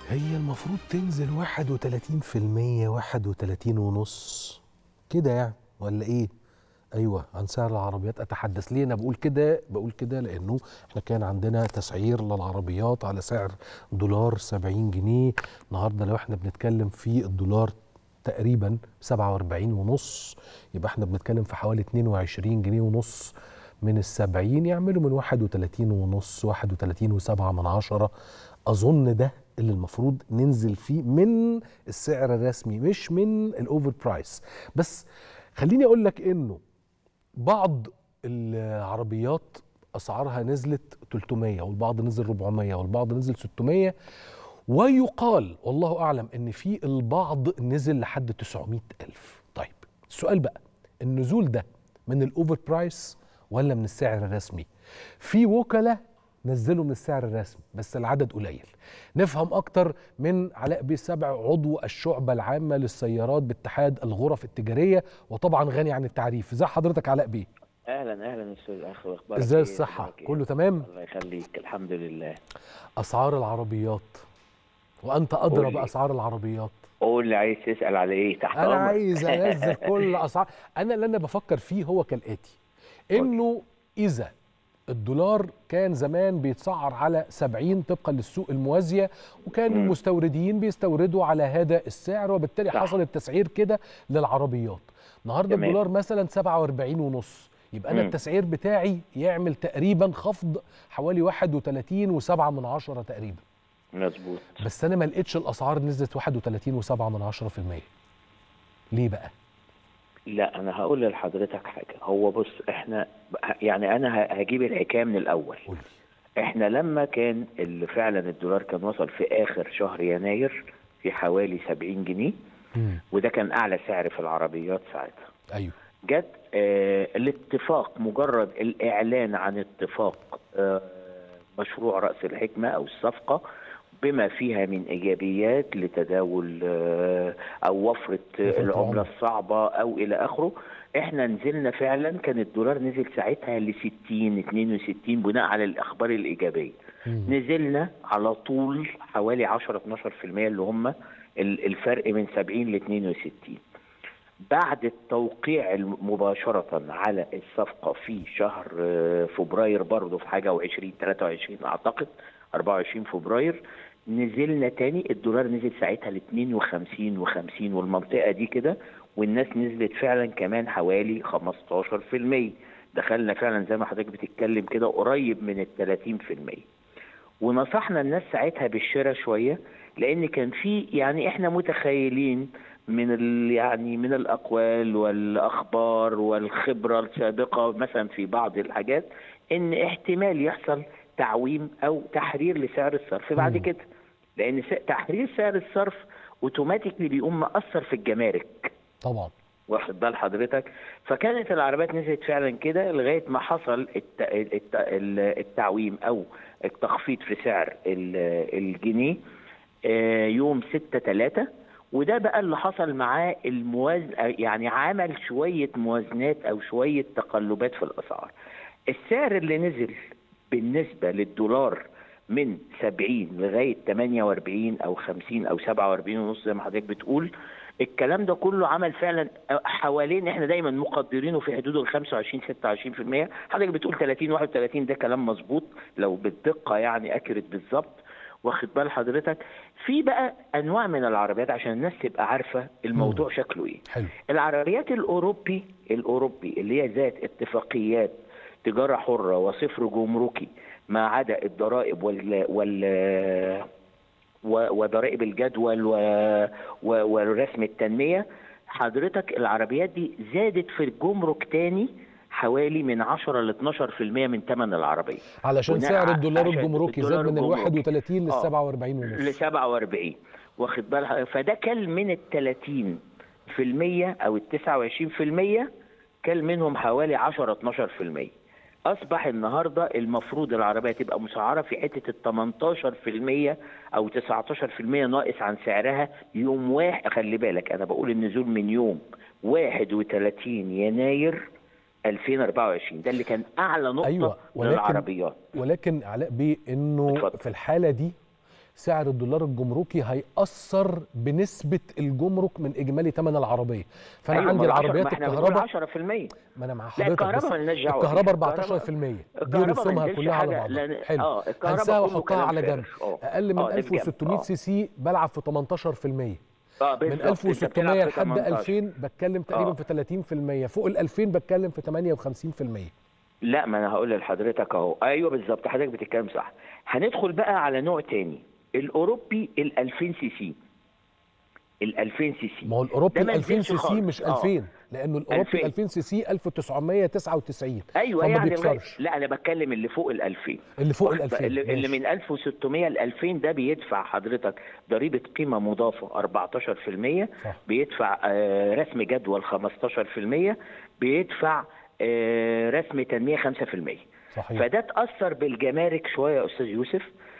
هي المفروض تنزل 31% 31 ونص كده يعني ولا ايه ايوه عن سعر العربيات اتحدث ليه انا بقول كده بقول كده لانه احنا كان عندنا تسعير للعربيات على سعر دولار 70 جنيه النهارده لو احنا بنتكلم في الدولار تقريبا 47 ونص يبقى احنا بنتكلم في حوالي 22 جنيه ونص من السبعين يعملوا من 31 ونص 31 وسبعة من عشرة أظن ده اللي المفروض ننزل فيه من السعر الرسمي مش من الأوفر برايس بس خليني أقول لك إنه بعض العربيات أسعارها نزلت 300 والبعض نزل 400 والبعض نزل 600 ويقال والله أعلم إن في البعض نزل لحد 900 ألف طيب السؤال بقى النزول ده من الأوفر برايس ولا من السعر الرسمي في وكلاء نزلوا من السعر الرسمي بس العدد قليل نفهم اكتر من علاء بيه سبع عضو الشعبه العامه للسيارات باتحاد الغرف التجاريه وطبعا غني عن التعريف ازي حضرتك علاء بيه اهلا اهلا استاذ اخ اخبارك ازاي إيه؟ الصحه أخبارك إيه؟ كله تمام الله يخليك الحمد لله اسعار العربيات وانت ادرى قول لي. باسعار العربيات قول لي عايز تسال على ايه تحت انا أمرك. عايز انزل كل اسعار انا اللي انا بفكر فيه هو كالاتي انه اذا الدولار كان زمان بيتسعر على 70 طبقا للسوق الموازيه وكان مم. المستوردين بيستوردوا على هذا السعر وبالتالي صح. حصل التسعير كده للعربيات النهارده تمام. الدولار مثلا 47 ونص يبقى انا مم. التسعير بتاعي يعمل تقريبا خفض حوالي 31 و7 من عشرة تقريبا مظبوط بس انا ما لقيتش الاسعار نزلت 31 و7 من 10% ليه بقى لا انا هقول لحضرتك حاجه هو بص احنا يعني انا ه- هجيب الحكايه من الاول قول احنا لما كان اللي فعلا الدولار كان وصل في اخر شهر يناير في حوالي 70 جنيه لي وده كان اعلى سعر في العربيات ساعتها ايوه جت آه الاتفاق مجرد الإعلان عن اتفاق آه مشروع رأس الحكمة أو الصفقة بما فيها من إيجابيات لتداول آه أو وفرة آه، وفرة العملة العملة. الصعبة أو إلى آخره احنا نزلنا فعلا كان الدولار نزل ساعتها ل 60 62 بناء على الأخبار الإيجابية مم. نزلنا على طول حوالي 10 12% اللي هم ال- الفرق من 70 ل 62 بعد التوقيع الم- مباشرة على الصفقة في شهر آه، فبراير برضه في حاجة و20 23 أعتقد 24 فبراير نزلنا تاني الدولار نزل ساعتها ل 52 و50 والمنطقة دي كده والناس نزلت فعلا كمان حوالي 15% دخلنا فعلا زي ما حضرتك بتتكلم كده قريب من ال 30% ونصحنا الناس ساعتها بالشراء شويه لان كان في يعني احنا متخيلين من ال يعني من الاقوال والاخبار والخبره السابقه مثلا في بعض الحاجات ان احتمال يحصل تعويم او تحرير لسعر الصرف بعد مم. كده لان س- تحرير سعر الصرف اوتوماتيكلي بيقوم مأثر في الجمارك طبعا واخد بال حضرتك فكانت العربيات نزلت فعلا كده لغايه ما حصل الت... الت... ال- التعويم او التخفيض في سعر ال- الجنيه آه، يوم 6 3 وده بقى اللي حصل معاه المواز يعني عمل شويه موازنات او شويه تقلبات في الاسعار السعر اللي نزل بالنسبه للدولار من 70 لغايه 48 او 50 او 47 ونص زي ما حضرتك بتقول الكلام ده كله عمل فعلا حوالين احنا دايما مقدرينه في حدود ال 25 26% حضرتك بتقول 30 31 ده كلام مظبوط لو بالدقه يعني اكرت بالظبط واخد بال حضرتك في بقى انواع من العربيات عشان الناس تبقى عارفه الموضوع شكله ايه حلو العربيات الاوروبي الاوروبي اللي هي ذات اتفاقيات تجاره حره وصفر جمركي ما عدا الضرائب وال وال و- وضرائب الجدول و... و... ورسم التنميه حضرتك العربيات دي زادت في الجمرك تاني حوالي من 10 ل 12% من ثمن العربيه علشان بناء سعر ع- الدولار عشان الجمركي زاد الدولار من ال الجمركي. 31 لل آه. 47 ل ونص 47 واخد بالها فده كل من ال 30 في المية او ال 29 في المية كل منهم حوالي 10 12 في المية اصبح النهارده المفروض العربيه تبقى مسعره في حته ال 18 في المية او 19 في المية ناقص عن سعرها يوم واحد خلي بالك انا بقول النزول من يوم 31 يناير 2024 ده اللي كان اعلى نقطه أيوة، ولكن- للعربيات ولكن علاء بيه انه اتفضل. في الحاله دي سعر الدولار الجمركي هيأثر بنسبة الجمرك من إجمالي ثمن العربية فأنا أيوة، عندي ما العشرة- العربيات ما احنا بنقول الكهرباء 10% ما أنا مع لا حضرتك الكهرباء بس مالناش دعوه الكهرباء بيها. 14% دي الكهرباء ما رسومها نزلش كلها على حاجة، بعضها لأن- حلو اه الكهرباء هنساها كله واحطها كلام على جنب فارغ. اه. أقل من اه، ده بجد. 1600 اه. سي سي بلعب في 18% اه من بالظبط، انت 1600 بتلعب في لحد 18. 2000 بتكلم تقريبا اه. في 30% فوق ال 2000 بتكلم في 58% لا ما انا هقول لحضرتك اهو ايوه بالظبط حضرتك بتتكلم صح هندخل بقى على نوع تاني الاوروبي ال 2000 سي سي ال 2000 سي سي ما هو الاوروبي ده ما 2000 نزلش سي سي خالص. مش اه. 2000 لانه الاوروبي 2000. 2000 سي سي 1999 ايوه فما يعني بيكسرش لا انا بتكلم اللي فوق ال 2000 اللي فوق ال واخد 2000 اللي, اللي ماشي. من 1600 ل 2000 ده بيدفع حضرتك ضريبه قيمه مضافه 14% صح. بيدفع آه، رسم جدول 15% بيدفع آه، رسم تنميه 5% صحيح فده اتاثر بالجمارك شويه يا استاذ يوسف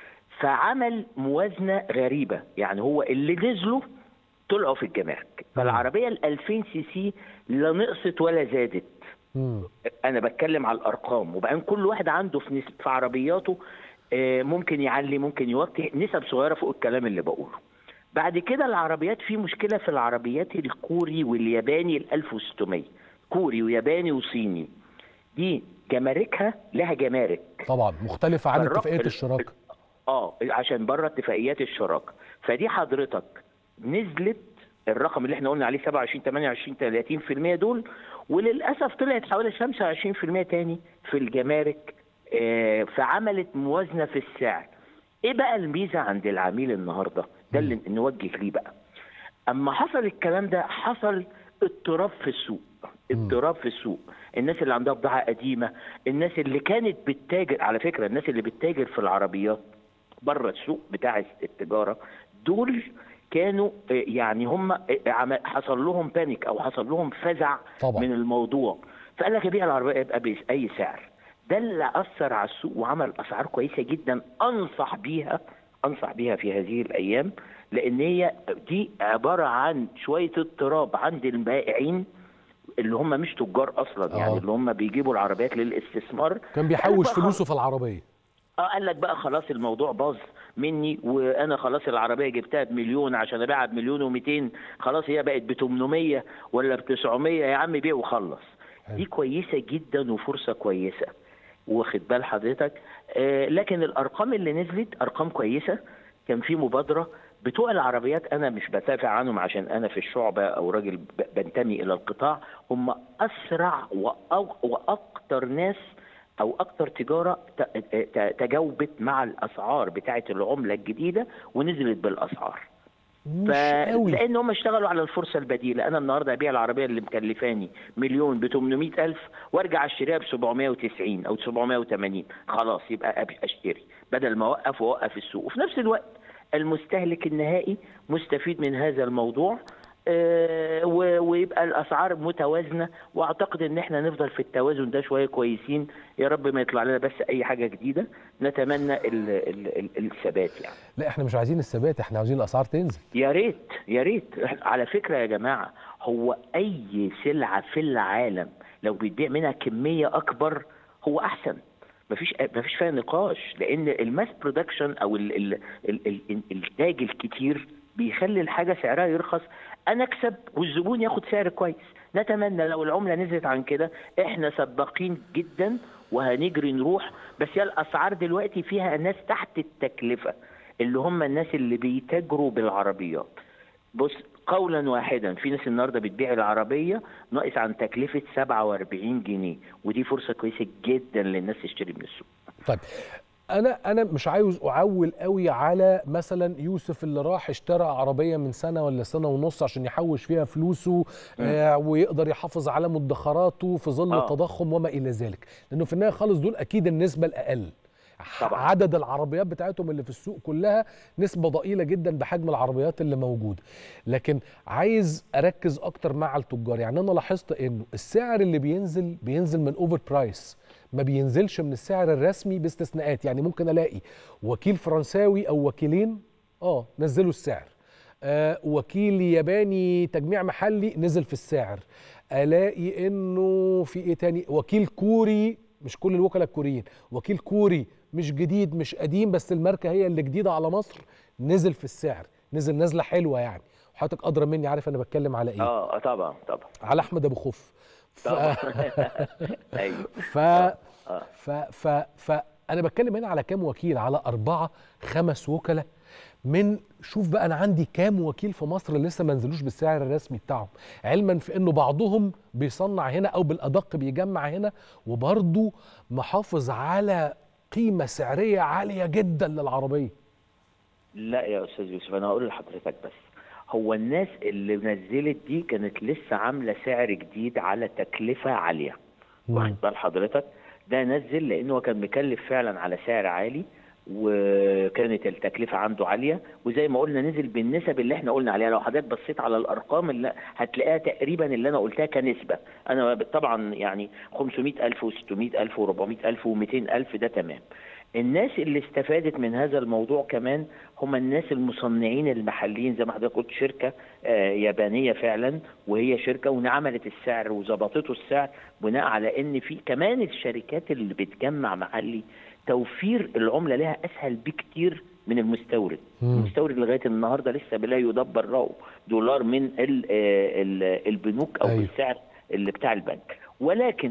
فعمل موازنه غريبه يعني هو اللي نزلوا طلعوا في الجمارك فالعربيه ال 2000 سي سي لا نقصت ولا زادت مم. انا بتكلم على الارقام وبعدين كل واحد عنده في نسب في عربياته آه، ممكن يعلي ممكن يوطي نسب صغيره فوق الكلام اللي بقوله بعد كده العربيات في مشكله في العربيات الكوري والياباني ال 1600 كوري وياباني وصيني دي جماركها لها جمارك طبعا مختلفه عن فالرق- اتفاقيه ال- الشراكه اه عشان بره اتفاقيات الشراكه فدي حضرتك نزلت الرقم اللي احنا قلنا عليه 27 28 30% دول وللاسف طلعت حوالي 25% تاني في الجمارك آه، فعملت موازنه في السعر ايه بقى الميزه عند العميل النهارده ده اللي نوجه ليه بقى اما حصل الكلام ده حصل اضطراب في السوق اضطراب في السوق الناس اللي عندها بضاعه قديمه الناس اللي كانت بتتاجر على فكره الناس اللي بتتاجر في العربيات بره السوق بتاع التجاره دول كانوا آه، يعني هم آه، عم- حصل لهم بانيك او حصل لهم فزع طبعا. من الموضوع فقال لك ابيع العربيه يبقى باي سعر ده اللي اثر على السوق وعمل اسعار كويسه جدا انصح بيها انصح بيها في هذه الايام لان هي دي عباره عن شويه اضطراب عند البائعين اللي هم مش تجار اصلا آه. يعني اللي هم بيجيبوا العربيات للاستثمار كان بيحوش قال لك بقى فلوسه في العربيه اه قال لك بقى خلاص الموضوع باظ مني وانا خلاص العربيه جبتها بمليون عشان ابيعها بمليون و200 خلاص هي بقت ب 800 ولا ب 900 يا عم بيع وخلص حلو. دي كويسه جدا وفرصه كويسه واخد بال حضرتك آه لكن الارقام اللي نزلت ارقام كويسه كان في مبادره بتوع العربيات انا مش بدافع عنهم عشان انا في الشعبه او راجل ب- بنتمي الى القطاع هم اسرع وأو- واكتر ناس او اكتر تجاره ت- ت- تجاوبت مع الاسعار بتاعه العمله الجديده ونزلت بالاسعار مش قوي لان هم اشتغلوا على الفرصه البديله انا النهارده ابيع العربيه اللي مكلفاني مليون ب 800 الف وارجع اشتريها ب 790 او 780 خلاص يبقى أب- اشتري بدل ما اوقف واوقف السوق وفي نفس الوقت المستهلك النهائي مستفيد من هذا الموضوع آه، و- ويبقى الاسعار متوازنه واعتقد ان احنا نفضل في التوازن ده شويه كويسين يا رب ما يطلع لنا بس اي حاجه جديده نتمنى ال- ال- ال- الثبات يعني لا احنا مش عايزين الثبات احنا عاوزين الاسعار تنزل يا ريت يا ريت على فكره يا جماعه هو اي سلعه في العالم لو بيتبيع منها كميه اكبر هو احسن مفيش مفيش فيها نقاش لان الماس برودكشن او ال ال ال ال الانتاج الكتير بيخلي الحاجه سعرها يرخص انا اكسب والزبون ياخد سعر كويس نتمنى لو العمله نزلت عن كده احنا سباقين جدا وهنجري نروح بس هي الاسعار دلوقتي فيها ناس تحت التكلفه اللي هم الناس اللي بيتاجروا بالعربيات بص قولا واحدا في ناس النهارده بتبيع العربيه ناقص عن تكلفه 47 جنيه ودي فرصه كويسه جدا للناس تشتري من السوق طيب انا انا مش عاوز اعول قوي على مثلا يوسف اللي راح اشترى عربيه من سنه ولا سنه ونص عشان يحوش فيها فلوسه آه ويقدر يحافظ على مدخراته في ظل آه. التضخم وما الى ذلك لانه في النهايه خالص دول اكيد النسبه الاقل طبعاً. عدد العربيات بتاعتهم اللي في السوق كلها نسبة ضئيلة جدا بحجم العربيات اللي موجودة لكن عايز أركز أكتر مع التجار يعني أنا لاحظت إنه السعر اللي بينزل بينزل من أوفر برايس ما بينزلش من السعر الرسمي باستثناءات يعني ممكن ألاقي وكيل فرنساوي أو وكيلين آه نزلوا السعر آه وكيل ياباني تجميع محلي نزل في السعر الاقي انه في ايه تاني وكيل كوري مش كل الوكلاء الكوريين وكيل كوري مش جديد مش قديم بس الماركه هي اللي جديده على مصر نزل في السعر نزل نزله حلوه يعني وحضرتك ادرى مني عارف انا بتكلم على ايه اه آه، طبعا طبعا على احمد ابو خف ف... طبعا ايوه ف... ف... ف... ف... انا بتكلم هنا على كام وكيل على اربعه خمس وكلاء من شوف بقى انا عندي كام وكيل في مصر لسه ما نزلوش بالسعر الرسمي بتاعهم علما في انه بعضهم بيصنع هنا او بالادق بيجمع هنا وبرضه محافظ على قيمه سعريه عاليه جدا للعربيه لا يا استاذ يوسف انا هقول لحضرتك بس هو الناس اللي نزلت دي كانت لسه عامله سعر جديد على تكلفه عاليه واخد بال حضرتك ده نزل لانه هو كان مكلف فعلا على سعر عالي وكانت التكلفه عنده عاليه وزي ما قلنا نزل بالنسب اللي احنا قلنا عليها لو حضرتك بصيت على الارقام اللي هتلاقيها تقريبا اللي انا قلتها كنسبه انا طبعا يعني 500000 و600000 و400000 و200000 ده تمام الناس اللي استفادت من هذا الموضوع كمان هم الناس المصنعين المحليين زي ما حضرتك قلت شركه آه يابانيه فعلا وهي شركه وعملت السعر وظبطته السعر بناء على ان في كمان الشركات اللي بتجمع محلي توفير العمله لها اسهل بكتير من المستورد مم. المستورد لغايه النهارده لسه لا يدبر له دولار من ال ال البنوك او أيوة. بالسعر اللي بتاع البنك ولكن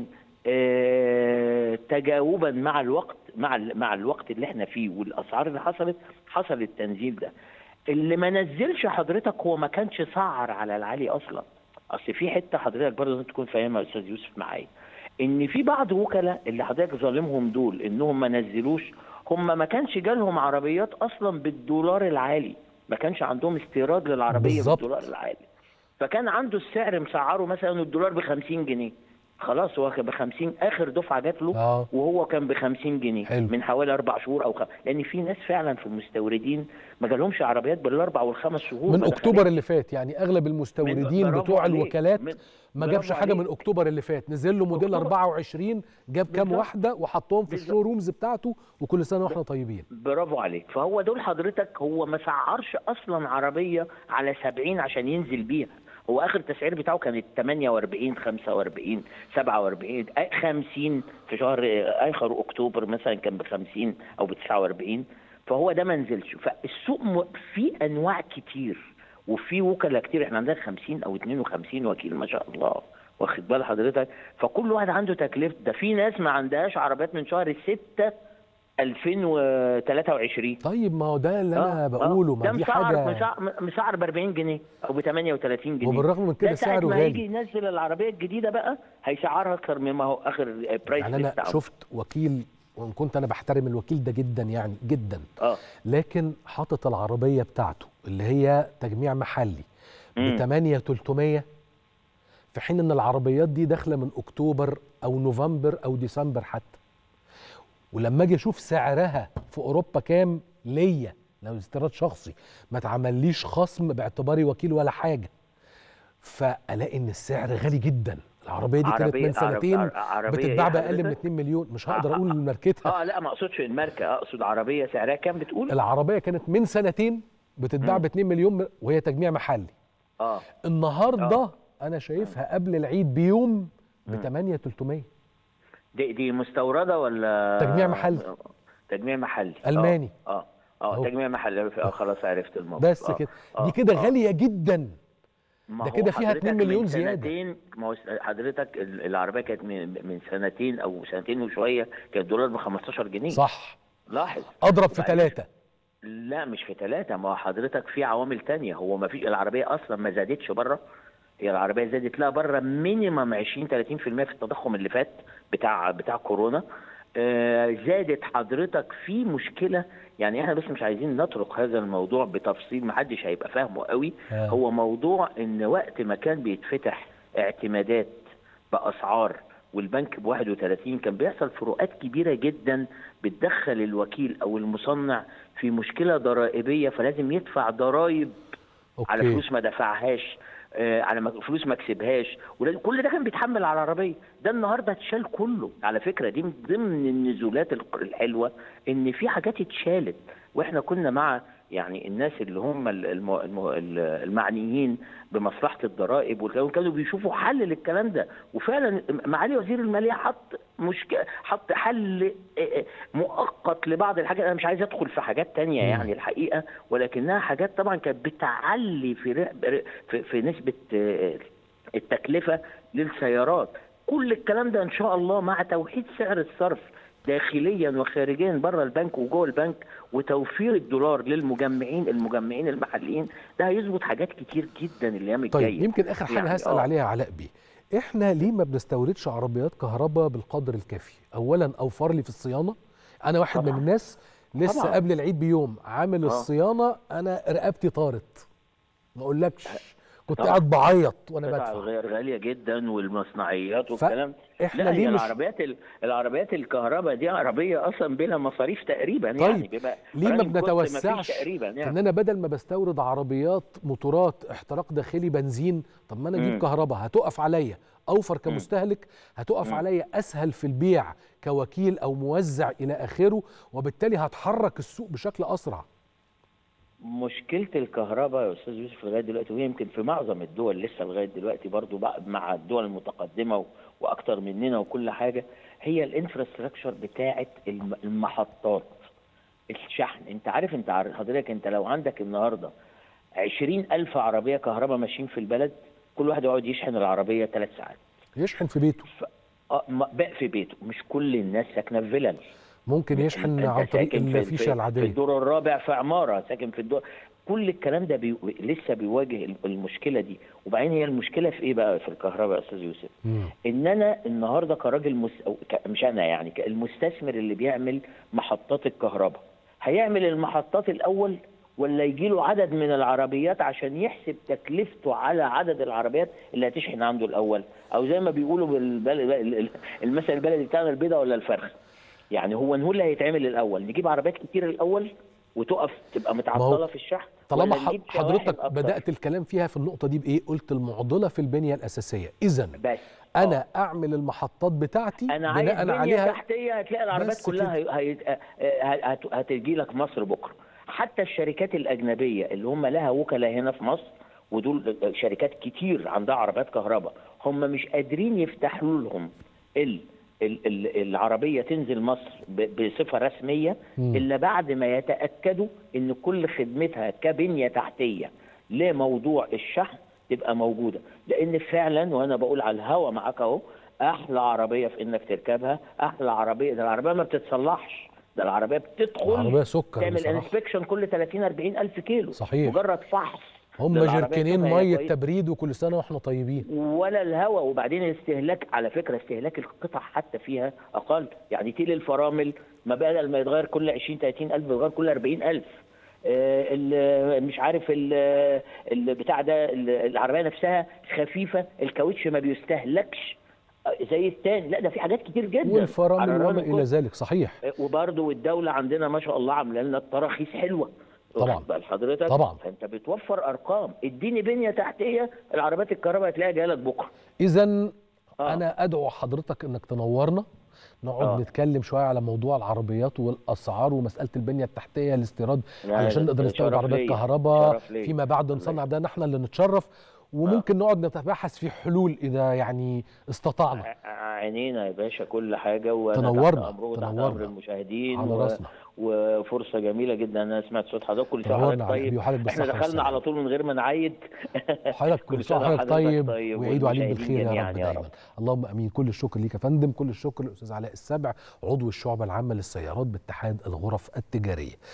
آه، تجاوبا مع الوقت مع ال- مع الوقت اللي احنا فيه والاسعار اللي حصلت حصل التنزيل ده اللي ما نزلش حضرتك هو ما كانش سعر على العالي اصلا اصل في حته حضرتك برضه لازم تكون فاهمها يا استاذ يوسف معايا ان في بعض وكلاء اللي حضرتك ظالمهم دول انهم ما نزلوش هم ما كانش جالهم عربيات اصلا بالدولار العالي ما كانش عندهم استيراد للعربيه بالظبط. بالدولار العالي فكان عنده السعر مسعره مثلا الدولار ب 50 جنيه خلاص هو ب 50 اخر دفعه جات له آه. وهو كان ب 50 جنيه حلو. من حوالي اربع شهور او خ... لان في ناس فعلا في المستوردين ما جالهمش عربيات بالاربع والخمس شهور من ما اكتوبر اللي فات يعني اغلب المستوردين برافو بتوع عليك. الوكالات من- ما برافو جابش حاجه عليك. من اكتوبر اللي فات نزل له موديل أكتوبر. 24 جاب كام بالظبط. واحده وحطهم في بالظبط. الشو رومز بتاعته وكل سنه واحنا طيبين برافو عليك فهو دول حضرتك هو ما سعرش اصلا عربيه على 70 عشان ينزل بيها هو اخر تسعير بتاعه كانت 48 45 47 آه، 50 في شهر آه، اخر اكتوبر مثلا كان ب 50 او ب 49 فهو ده ما نزلش فالسوق م- فيه انواع كتير وفي وكلاء كتير احنا عندنا 50 او 52 وكيل ما شاء الله واخد بال حضرتك فكل واحد عنده تكلفه ده في ناس ما عندهاش عربيات من شهر 6 2023 طيب ما هو ده اللي انا آه، بقوله آه. ما ده دي مسعر حاجه مسعر, مسعر ب 40 جنيه او ب 38 جنيه وبالرغم من كده ده ساعة سعره ما غالي. هيجي ينزل العربيه الجديده بقى هيسعرها اكتر مما هو اخر برايس يعني انا شفت وكيل وان كنت انا بحترم الوكيل ده جدا يعني جدا اه لكن حاطط العربيه بتاعته اللي هي تجميع محلي ب مم. 8300 في حين ان العربيات دي داخله من اكتوبر او نوفمبر او ديسمبر حتى ولما اجي اشوف سعرها في اوروبا كام ليا لو استيراد شخصي ما اتعمليش خصم باعتباري وكيل ولا حاجه فالاقي ان السعر غالي جدا العربيه دي كانت عربية- من سنتين عرب- عربية بتتباع إيه باقل من حضرتك؟ 2 مليون مش هقدر آه، اقول ماركتها اه لا ما اقصدش الماركه اقصد عربيه سعرها كام بتقول العربيه كانت من سنتين بتتباع مم. ب 2 مليون وهي تجميع محلي اه النهارده انا شايفها قبل العيد بيوم ب 8300 دي دي مستورده ولا تجميع محلي. تجميع محلي آه، ألماني. اه اه أهو. تجميع محلي اه خلاص عرفت الموضوع بس آه، كده آه، دي كده آه. غاليه جدا ما ده هو كده فيها حضرتك 2 مليون من زيادة. سنتين ما هو حضرتك ال- العربيه كانت من من سنتين او سنتين وشويه كان الدولار ب 15 جنيه صح لاحظ اضرب في معلش. ثلاثه لا مش في ثلاثة ما هو حضرتك في عوامل تانية هو ما فيش العربية أصلا ما زادتش بره هي العربية زادت لها بره مينيمم 20 30% في التضخم اللي فات بتاع بتاع كورونا آه زادت حضرتك في مشكلة يعني احنا بس مش عايزين نطرق هذا الموضوع بتفصيل محدش هيبقى فاهمه قوي آه. هو موضوع ان وقت ما كان بيتفتح اعتمادات باسعار والبنك ب 31 كان بيحصل فروقات كبيره جدا بتدخل الوكيل او المصنع في مشكله ضرائبيه فلازم يدفع ضرائب على اوكي فلوس ما دفعهاش آه، على ما- فلوس ما كسبهاش ولازم- كل ده كان بيتحمل على العربيه ده النهارده اتشال كله على فكره دي من ضمن النزولات الق- الحلوه ان في حاجات اتشالت واحنا كنا مع يعني الناس اللي هم ال- الم- الم- ال- المعنيين بمصلحه الضرائب والكلام كانوا بيشوفوا حل للكلام ده وفعلا معالي وزير الماليه حط مشكله حط حل آه، آه، مؤقت لبعض الحاجات انا مش عايز ادخل في حاجات تانية مم. يعني الحقيقه ولكنها حاجات طبعا كانت بتعلي في ر- في, في نسبه آه، التكلفه للسيارات كل الكلام ده ان شاء الله مع توحيد سعر الصرف داخليا وخارجيا بره البنك وجوه البنك وتوفير الدولار للمجمعين المجمعين المحليين ده هيظبط حاجات كتير جدا الايام الجايه طيب يمكن اخر حاجه يعني هسال آه. عليها علاء بيه احنا ليه ما بنستوردش عربيات كهرباء بالقدر الكافي اولا اوفر لي في الصيانه انا واحد طبعاً. من الناس لسه طبعاً. قبل العيد بيوم عامل آه. الصيانه انا رقبتي طارت ما اقولكش كنت طبعاً. قاعد بعيط وانا قطع بدفع الغير غاليه جدا والمصنعيات والكلام احنا لا ليه هي مش العربيات ال- العربيات الكهرباء دي عربيه اصلا بلا مصاريف تقريبا يعني طيب، بيبقى ليه ما running cost مفيش بنتوسعش تقريبا ان يعني انا بدل ما بستورد عربيات موتورات احتراق داخلي بنزين طب ما انا اجيب مم. كهرباء هتقف عليا اوفر كمستهلك هتقف مم. عليا اسهل في البيع كوكيل او موزع الى اخره وبالتالي هتحرك السوق بشكل اسرع مشكله الكهرباء يا استاذ يوسف لغايه دلوقتي وهي يمكن في معظم الدول لسه لغايه دلوقتي برضو بقى مع الدول المتقدمه و- واكتر مننا وكل حاجه هي الانفراستراكشر بتاعه الم- المحطات الشحن انت عارف انت عارف حضرتك انت لو عندك النهارده عشرين ألف عربية كهرباء ماشيين في البلد كل واحد يقعد يشحن العربية ثلاث ساعات يشحن في بيته ف... آه، ما- بقى في بيته مش كل الناس ساكنة في فيلل ممكن يشحن انت عن طريق ساكن في- الفيشه في, في العاديه الدور الرابع في عماره ساكن في الدور كل الكلام ده بي... لسه بيواجه المشكله دي وبعدين هي المشكله في ايه بقى في الكهرباء يا استاذ يوسف مم. ان انا النهارده كراجل مس... أو ك... مش انا يعني ك- المستثمر اللي بيعمل محطات الكهرباء هيعمل المحطات الاول ولا يجي له عدد من العربيات عشان يحسب تكلفته على عدد العربيات اللي هتشحن عنده الاول او زي ما بيقولوا بالبل... المثل البلدي بتاعنا البيضه ولا الفرخ يعني هو نقول اللي هيتعمل الاول نجيب عربيات كتير الاول وتقف تبقى متعطله في الشحن طالما ولا نجيب ح- شواحن حضرتك أكتر؟ بدات الكلام فيها في النقطه دي بايه قلت المعضله في البنيه الاساسيه اذا بس انا اعمل المحطات بتاعتي انا عايز بناء بنيه عليها تحتيه هتلاقي العربيات بس كلها هي... هي... هي... هتجي لك مصر بكره حتى الشركات الاجنبيه اللي هم لها وكلاء هنا في مصر ودول شركات كتير عندها عربيات كهرباء هم مش قادرين يفتحوا لهم ال... ال... ال... العربيه تنزل مصر ب... بصفه رسميه مم. الا بعد ما يتاكدوا ان كل خدمتها كبنيه تحتيه لموضوع الشحن تبقى موجوده لان فعلا وانا بقول على الهوا معاك اهو احلى عربيه في انك تركبها احلى عربيه ده العربيه ما بتتصلحش ده العربيه بتدخل العربيه سكر تعمل بصراحه انسبكشن كل 30 40 الف كيلو صحيح. مجرد فحص هم للعربية جركنين تشوفها هي ميه كويس. تبريد وكل سنه واحنا طيبين ولا الهواء وبعدين الاستهلاك على فكره استهلاك القطع حتى فيها اقل يعني تيل الفرامل ما بدل ما يتغير كل 20 30 الف بيتغير كل 40 الف آه، ال- مش عارف ال- البتاع ده ال- العربيه نفسها خفيفه الكاوتش ما بيستهلكش آه، زي التاني لا ده في حاجات كتير جدا والفرامل على وما الرغم الى كل- ذلك صحيح وبرضه الدولة عندنا ما شاء الله عاملة لنا التراخيص حلوة طبعاً. واخد بال حضرتك طبعاً. فانت بتوفر ارقام اديني بنيه تحتيه العربيات الكهرباء هتلاقيها جايه لك بكره اذا آه. انا ادعو حضرتك انك تنورنا نقعد آه. نتكلم شويه على موضوع العربيات والاسعار ومساله البنيه التحتيه الاستيراد لا، علشان ده- نقدر ده نستورد شرف عربيات ليا. كهرباء شرف ليا. فيما بعد نصنع ده نحن اللي نتشرف وممكن نقعد نتباحث في حلول اذا يعني استطعنا ع- عينينا يا باشا كل حاجه وانا تنورنا، تحت امره وتحت تنورنا. امر المشاهدين على و... راسنا. وفرصه جميله جدا انا سمعت صوت حضرتك كل سنه تنورنا وحضرتك على طيب وحضرتك احنا بالصحة دخلنا والسلامة. على طول من غير ما نعيد حضرتك كل سنه وحضرتك وحضرتك طيب طيب ويعيدوا عليك والمشاهدين بالخير يا جميعاً رب يا دايما رب. اللهم امين كل الشكر ليك يا فندم كل الشكر للاستاذ علاء السبع عضو الشعبه العامه للسيارات باتحاد الغرف التجاريه